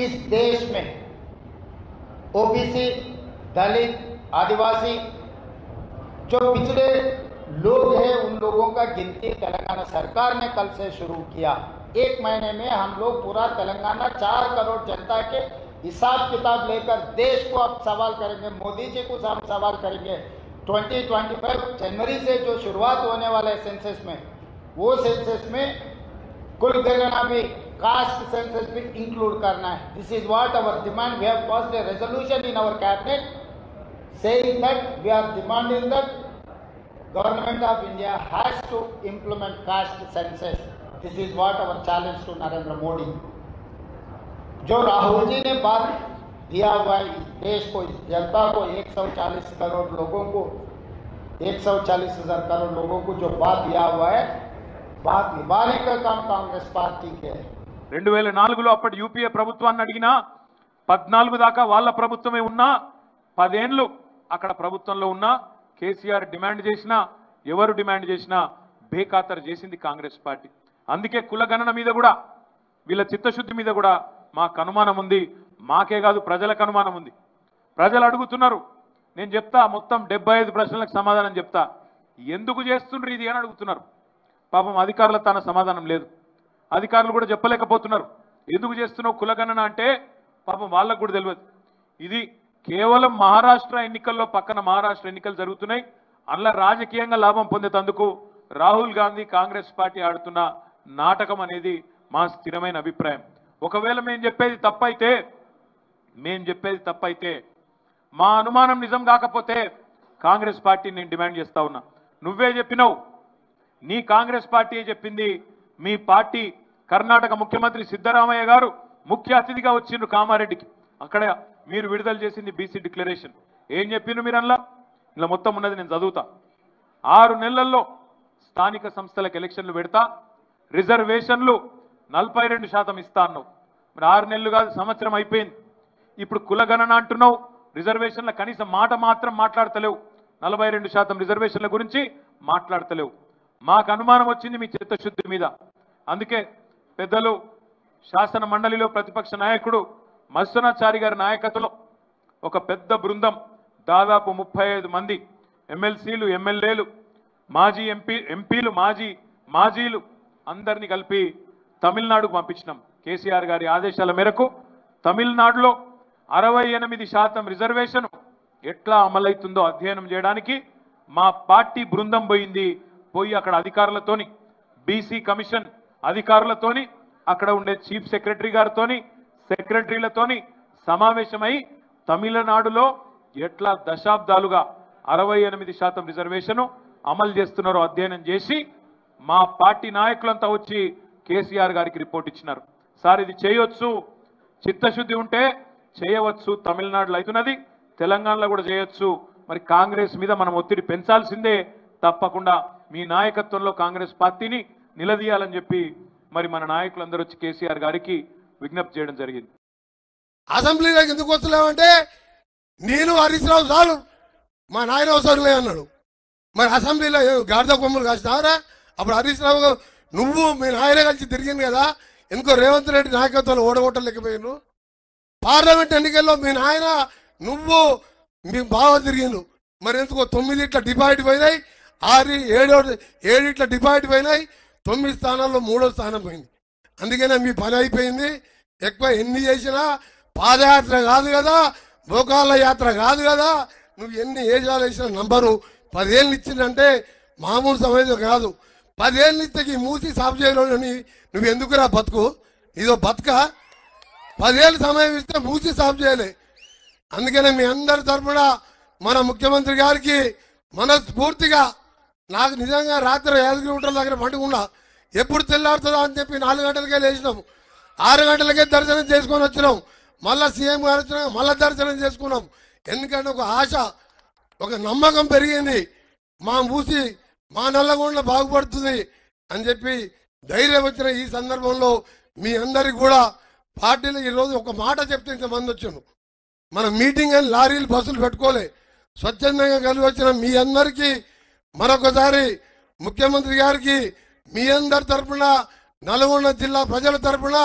इस देश में ओबीसी दलित आदिवासी जो पिछड़े लोग हैं उन लोगों का गिनती तेलंगाना सरकार ने कल से शुरू किया एक महीने में हम लोग पूरा तेलंगाना चार करोड़ जनता के हिसाब किताब लेकर देश को अब सवाल करेंगे मोदी जी को हम सवाल करेंगे 2025 जनवरी से जो शुरुआत होने वाला है सेंसस में वो सेंसस में कुल गणना भी कास्ट सेंसस भी इंक्लूड करना है this is what our demand we have passed a resolution in our cabinet saying that we are demanding that government of India has to implement caste census. This is what our challenge to Narendra Modi. जो राहुल जी ने बात दिया हुआ है इस देश को इस जनता को 140 करोड़ लोगों को 140 हजार करोड़ लोगों को जो बात दिया हुआ है बात निभाने का काम कांग्रेस पार्टी के है రెండు వేల నాలుగులో అప్పటి యూపీఏ ప్రభుత్వాన్ని అడిగినా పద్నాలుగు దాకా వాళ్ళ ప్రభుత్వమే ఉన్నా పదేండ్లు అక్కడ ప్రభుత్వంలో ఉన్నా కేసీఆర్ డిమాండ్ చేసినా ఎవరు డిమాండ్ చేసినా బేఖాతరు చేసింది కాంగ్రెస్ పార్టీ అందుకే కులగణన మీద కూడా వీళ్ళ చిత్తశుద్ధి మీద కూడా మాకు అనుమానం ఉంది మాకే కాదు ప్రజలకు అనుమానం ఉంది ప్రజలు అడుగుతున్నారు నేను చెప్తా మొత్తం డెబ్బై ఐదు ప్రశ్నలకు సమాధానం చెప్తా ఎందుకు చేస్తుండ్రు ఇది అని అడుగుతున్నారు పాపం అధికారుల తన సమాధానం లేదు అధికారులు కూడా చెప్పలేకపోతున్నారు ఎందుకు చేస్తున్నావు కులగణన అంటే పాపం వాళ్ళకు కూడా తెలియదు ఇది కేవలం మహారాష్ట్ర ఎన్నికల్లో పక్కన మహారాష్ట్ర ఎన్నికలు జరుగుతున్నాయి అందులో రాజకీయంగా లాభం పొందేటందుకు రాహుల్ గాంధీ కాంగ్రెస్ పార్టీ ఆడుతున్న నాటకం అనేది మా స్థిరమైన అభిప్రాయం ఒకవేళ మేము చెప్పేది తప్పైతే మేము చెప్పేది తప్పైతే మా అనుమానం నిజం కాకపోతే కాంగ్రెస్ పార్టీని నేను డిమాండ్ చేస్తా ఉన్నా నువ్వే చెప్పినావు నీ కాంగ్రెస్ పార్టీ చెప్పింది మీ పార్టీ కర్ణాటక ముఖ్యమంత్రి సిద్ధరామయ్య గారు ముఖ్య అతిథిగా వచ్చిండ్రు కామారెడ్డికి అక్కడ మీరు విడుదల చేసింది బీసీ డిక్లరేషన్ ఏం చెప్పిండ్రు మీరు అందులో ఇలా మొత్తం ఉన్నది నేను చదువుతా ఆరు నెలల్లో స్థానిక సంస్థలకు ఎలక్షన్లు పెడతా రిజర్వేషన్లు నలభై రెండు శాతం ఇస్తా అన్నావు మరి ఆరు నెలలు కాదు సంవత్సరం అయిపోయింది ఇప్పుడు కులగణన అంటున్నావు రిజర్వేషన్ల కనీసం మాట మాత్రం మాట్లాడతలేవు నలభై రెండు శాతం రిజర్వేషన్ల గురించి మాట్లాడతలేవు మాకు అనుమానం వచ్చింది మీ చిత్తశుద్ధి మీద అందుకే పెద్దలు శాసన మండలిలో ప్రతిపక్ష నాయకుడు మత్స్యనాచారి గారి నాయకత్వంలో ఒక పెద్ద బృందం దాదాపు ముప్పై ఐదు మంది ఎమ్మెల్సీలు ఎమ్మెల్యేలు మాజీ ఎంపీ ఎంపీలు మాజీ మాజీలు అందరినీ కలిపి తమిళనాడుకు పంపించినాం కేసీఆర్ గారి ఆదేశాల మేరకు తమిళనాడులో అరవై ఎనిమిది శాతం రిజర్వేషన్ ఎట్లా అమలవుతుందో అధ్యయనం చేయడానికి మా పార్టీ బృందం పోయింది పోయి అక్కడ అధికారులతోని బీసీ కమిషన్ అధికారులతోని అక్కడ ఉండే చీఫ్ సెక్రటరీ గారితోని సెక్రటరీలతోని సమావేశమై తమిళనాడులో ఎట్లా దశాబ్దాలుగా అరవై ఎనిమిది శాతం రిజర్వేషన్ అమలు చేస్తున్నారో అధ్యయనం చేసి మా పార్టీ నాయకులంతా వచ్చి కేసీఆర్ గారికి రిపోర్ట్ ఇచ్చినారు సార్ ఇది చేయొచ్చు చిత్తశుద్ధి ఉంటే చేయవచ్చు తమిళనాడులో అవుతున్నది తెలంగాణలో కూడా చేయొచ్చు మరి కాంగ్రెస్ మీద మనం ఒత్తిడి పెంచాల్సిందే తప్పకుండా మీ నాయకత్వంలో కాంగ్రెస్ పార్టీని నిలదీయాలని చెప్పి మరి మన నాయకులందరూ వచ్చి కేసీఆర్ గారికి విజ్ఞప్తి చేయడం జరిగింది అసెంబ్లీలోకి ఎందుకు వస్తలేవంటే నేను హరీష్ రావు చాలు మా నాయన అవసరం లే అన్నాడు మరి అసెంబ్లీలో ఏం గాడిద కొమ్మలు కాస్తారా అప్పుడు హరీష్ రావు గారు, నువ్వు మీ నాయన కలిసి తిరిగింది కదా ఎందుకో రేవంత్ రెడ్డి నాయకత్వంలో ఓడగొట్టలేకపోయాను పార్లమెంట్ ఎన్నికల్లో మీ నాయన నువ్వు మీ బావ తిరిగిండు మరి ఎందుకో తొమ్మిది ఇట్లా డిపాజిట్ పోయినాయి ఆరు ఏడో ఏడు ఇట్లా డిపాజిట్ పోయినాయి తొమ్మిది స్థానాల్లో మూడో స్థానం పోయింది అందుకనే మీ పని అయిపోయింది ఎక్కువ ఎన్ని చేసినా పాదయాత్ర కాదు కదా మోకాళ్ళ యాత్ర కాదు కదా నువ్వు ఎన్ని ఏజాలు వేసిన నంబరు పదేళ్ళు ఇచ్చిందంటే మామూలు సమయం కాదు పదేళ్ళు ఇస్తే ఈ మూసి సాఫ్ చేయలోని నువ్వు ఎందుకురా బతుకు ఇదో బతుక పదేళ్ళు సమయం ఇస్తే మూసి సాఫ్ చేయలే అందుకనే మీ అందరి తరపున మన ముఖ్యమంత్రి గారికి మనస్ఫూర్తిగా నాకు నిజంగా రాత్రి యాదగిరి గుంటల దగ్గర పండుకున్నా ఎప్పుడు తెల్లారుతుందా అని చెప్పి నాలుగు గంటలకే లేచినాం ఆరు గంటలకే దర్శనం చేసుకొని వచ్చినాం మళ్ళా సీఎం గారు వచ్చినాక మళ్ళా దర్శనం చేసుకున్నాం ఎందుకంటే ఒక ఆశ ఒక నమ్మకం పెరిగింది మా మూసి మా నల్లగొండ బాగుపడుతుంది అని చెప్పి ధైర్యం వచ్చిన ఈ సందర్భంలో మీ అందరికి కూడా పార్టీలో ఈరోజు ఒక మాట చెప్తే ఇంతమంది వచ్చాను మన మీటింగ్ అని లారీలు బస్సులు పెట్టుకోలే స్వచ్ఛందంగా కలిసి వచ్చిన మీ అందరికీ మరొకసారి ముఖ్యమంత్రి గారికి మీ అందరి తరపున నల్గొండ జిల్లా ప్రజల తరపున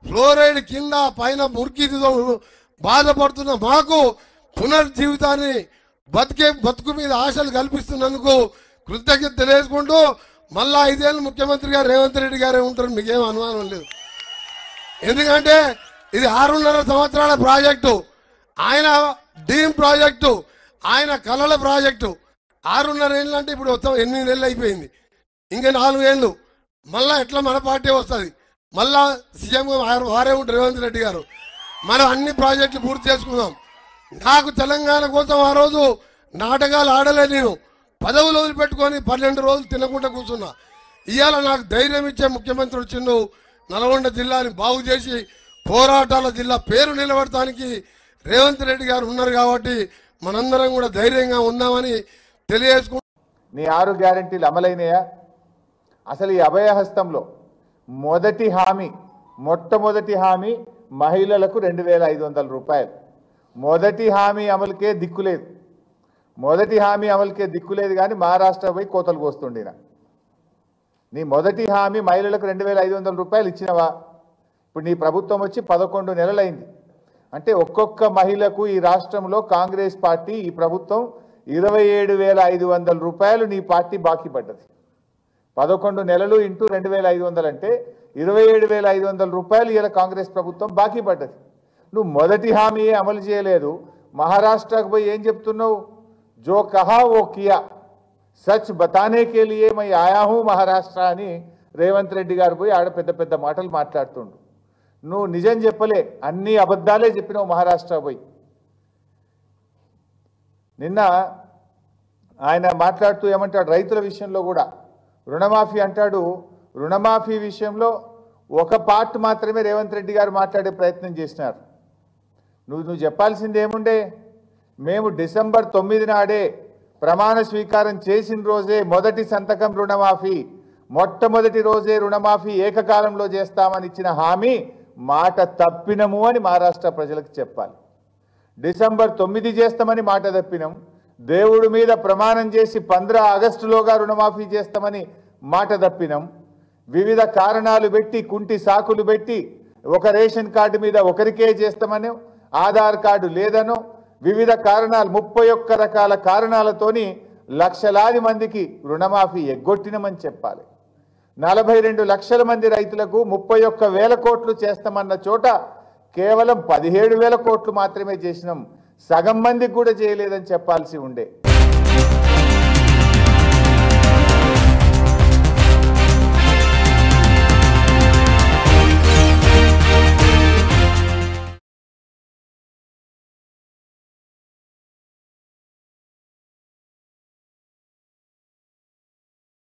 ఫ్లోరైడ్ కింద పైన మురికితో బాధపడుతున్న మాకు పునర్జీవితాన్ని బతికే బతుకు మీద ఆశలు కల్పిస్తున్నందుకు కృతజ్ఞత తెలియజేసుకుంటూ మళ్ళా ఐదేళ్ళు ముఖ్యమంత్రి గారు రేవంత్ రెడ్డి గారే ఉంటారు మీకేం అనుమానం లేదు ఎందుకంటే ఇది ఆరున్నర సంవత్సరాల ప్రాజెక్టు ఆయన డ్రీమ్ ప్రాజెక్టు ఆయన కలల ప్రాజెక్టు ఆరున్నర ఏళ్ళు అంటే ఇప్పుడు మొత్తం ఎనిమిది నెలలు అయిపోయింది ఇంకా నాలుగేళ్ళు మళ్ళా ఎట్లా మన పార్టీ వస్తుంది మళ్ళా సీఎం వారు- వారే ఉంటారు రేవంత్ రెడ్డి గారు మనం అన్ని ప్రాజెక్టులు పూర్తి చేసుకుందాం నాకు తెలంగాణ కోసం ఆ రోజు నాటకాలు ఆడలే నేను పదవులు వదిలిపెట్టుకొని పన్నెండు రోజులు తినకుండా కూర్చున్నా ఇవాళ నాకు ధైర్యం ఇచ్చే ముఖ్యమంత్రి వచ్చిండు నల్గొండ జిల్లాని బాగు చేసి పోరాటాల జిల్లా పేరు నిలబడటానికి రేవంత్ రెడ్డి గారు ఉన్నారు కాబట్టి మనందరం కూడా ధైర్యంగా ఉందామని తెలియజేసుకుంటూ నీ ఆరు గ్యారంటీలు అమలైనయా అసలు ఈ అభయహస్తంలో మొదటి హామీ మొట్టమొదటి హామీ మహిళలకు రెండు వేల ఐదు వందల రూపాయలు మొదటి హామీ అమలుకే దిక్కులేదు మొదటి హామీ అమలుకే దిక్కులేదు కానీ మహారాష్ట్ర పోయి కోతలు కోస్తుండిన నీ మొదటి హామీ మహిళలకు రెండు వేల ఐదు వందల రూపాయలు ఇచ్చినవా ఇప్పుడు నీ ప్రభుత్వం వచ్చి పదకొండు నెలలైంది అంటే ఒక్కొక్క మహిళకు ఈ రాష్ట్రంలో కాంగ్రెస్ పార్టీ ఈ ప్రభుత్వం ఇరవై ఏడు వేల ఐదు వందల రూపాయలు నీ పార్టీ బాకీ పడ్డది పదకొండు నెలలు ఇంటూ రెండు వేల ఐదు వందలు అంటే ఇరవై ఏడు వేల ఐదు వందల రూపాయలు ఇలా కాంగ్రెస్ ప్రభుత్వం బాకీ పడ్డది నువ్వు మొదటి హామీ అమలు చేయలేదు మహారాష్ట్రకు పోయి ఏం చెప్తున్నావు జో కహా ఓ కియా సచ్ బతానే కే లియే మై ఆయా హూ మహారాష్ట్ర అని రేవంత్ రెడ్డి గారు పోయి ఆడ పెద్ద పెద్ద మాటలు మాట్లాడుతుండు నువ్వు నిజం చెప్పలే అన్ని అబద్ధాలే చెప్పినావు మహారాష్ట్ర పోయి నిన్న ఆయన మాట్లాడుతూ ఏమంటాడు రైతుల విషయంలో కూడా రుణమాఫీ అంటాడు రుణమాఫీ విషయంలో ఒక పార్ట్ మాత్రమే రేవంత్ రెడ్డి గారు మాట్లాడే ప్రయత్నం చేసినారు నువ్వు నువ్వు చెప్పాల్సింది ఏముండే మేము డిసెంబర్ తొమ్మిది నాడే ప్రమాణ స్వీకారం చేసిన రోజే మొదటి సంతకం రుణమాఫీ మొట్టమొదటి రోజే రుణమాఫీ ఏకకాలంలో చేస్తామని ఇచ్చిన హామీ మాట తప్పినము అని మహారాష్ట్ర ప్రజలకు చెప్పాలి డిసెంబర్ తొమ్మిది చేస్తామని మాట తప్పినాం దేవుడి మీద ప్రమాణం చేసి పంద్ర ఆగస్టులోగా రుణమాఫీ చేస్తామని మాట తప్పినాం వివిధ కారణాలు పెట్టి కుంటి సాకులు పెట్టి ఒక రేషన్ కార్డు మీద ఒకరికే చేస్తామని ఆధార్ కార్డు లేదనో వివిధ కారణాలు ముప్పై ఒక్క రకాల కారణాలతోని లక్షలాది మందికి రుణమాఫీ ఎగ్గొట్టినమని చెప్పాలి నలభై రెండు లక్షల మంది రైతులకు ముప్పై ఒక్క వేల కోట్లు చేస్తామన్న చోట కేవలం పదిహేడు వేల కోట్లు మాత్రమే చేసినాం సగం మందికి కూడా చేయలేదని చెప్పాల్సి ఉండే